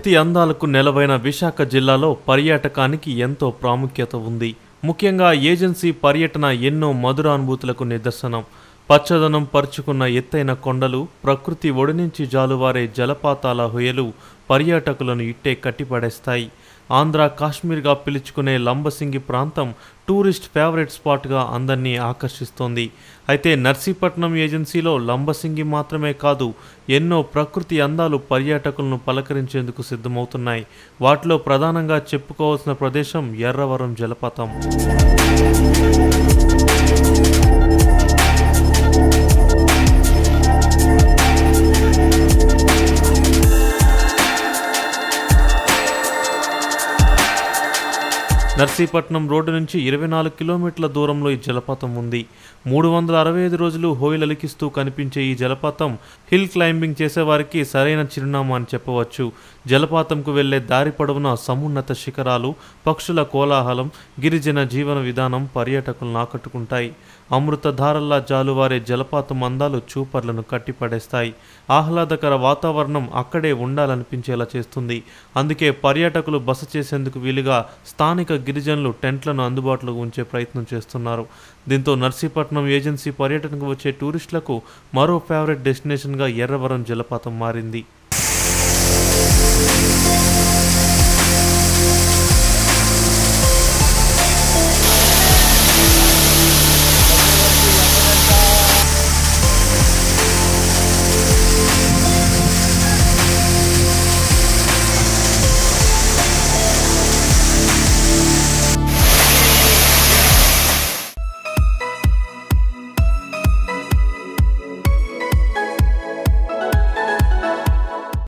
ప్రకృతి అందాలకు నెలవైన విశాఖ జిల్లాలో పర్యాటకానికి ఎంతో ప్రాముఖ్యత ఉంది ముఖ్యంగా ఏజెన్సీ పర్యటన ఎన్నో మధుర అనుభూతులకు నిదర్శనం పచ్చదనం పరుచుకున్న ఎత్తైన కొండలు ప్రకృతి ఒడి నుంచి జాలువారే జలపాతాల హొయలు పర్యాటకులను ఇట్టే కట్టిపడేస్తాయి ఆంధ్ర కాశ్మీర్గా పిలుచుకునే లంబసింగి ప్రాంతం టూరిస్ట్ ఫేవరెట్ స్పాట్గా అందరినీ ఆకర్షిస్తోంది అయితే నర్సీపట్నం ఏజెన్సీలో లంబసింగి మాత్రమే కాదు ఎన్నో ప్రకృతి అందాలు పర్యాటకులను పలకరించేందుకు సిద్ధమవుతున్నాయి వాటిలో ప్రధానంగా చెప్పుకోవాల్సిన ప్రదేశం ఎర్రవరం జలపాతం నర్సీపట్నం రోడ్డు నుంచి ఇరవై నాలుగు కిలోమీటర్ల దూరంలో ఈ జలపాతం ఉంది మూడు వందల అరవై ఐదు రోజులు హోయిలలికిస్తూ కనిపించే ఈ జలపాతం హిల్ క్లైంబింగ్ చేసేవారికి సరైన చిరునామా అని చెప్పవచ్చు జలపాతంకు వెళ్లే దారి పొడవున సమున్నత శిఖరాలు పక్షుల కోలాహలం గిరిజన జీవన విధానం పర్యాటకులను ఆకట్టుకుంటాయి అమృతధారల్లా జాలువారే జలపాతం అందాలు చూపర్లను కట్టిపడేస్తాయి ఆహ్లాదకర వాతావరణం అక్కడే ఉండాలనిపించేలా చేస్తుంది అందుకే పర్యాటకులు బస చేసేందుకు వీలుగా స్థానిక గిరిజనులు టెంట్లను అందుబాటులో ఉంచే ప్రయత్నం చేస్తున్నారు దీంతో నర్సీపట్నం ఏజెన్సీ పర్యటనకు వచ్చే టూరిస్టులకు మరో ఫేవరెట్ డెస్టినేషన్గా ఎర్రవరం జలపాతం మారింది